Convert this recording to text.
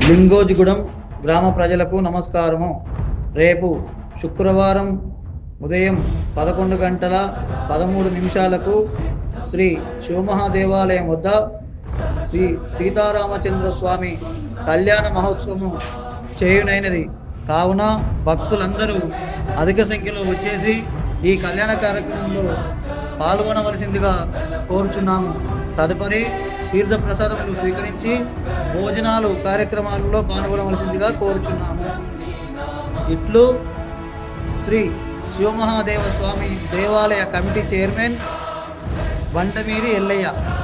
లింగోజిగూడెం గ్రామ ప్రజలకు నమస్కారము రేపు శుక్రవారం ఉదయం పదకొండు గంటల పదమూడు నిమిషాలకు శ్రీ శివమహాదేవాలయం వద్ద శ్రీ సీతారామచంద్ర స్వామి కళ్యాణ మహోత్సవం చేయునైనది కావున భక్తులందరూ అధిక సంఖ్యలో వచ్చేసి ఈ కళ్యాణ కార్యక్రమంలో పాల్గొనవలసిందిగా కోరుచున్నాము తదుపరి తీర్థ ప్రసాదములు స్వీకరించి భోజనాలు కార్యక్రమాలలో పాల్గొనవలసిందిగా కోరుచున్నాము ఇట్లు శ్రీ శివమహాదేవ స్వామి దేవాలయ కమిటీ చైర్మన్ బండమీరి ఎల్లయ్య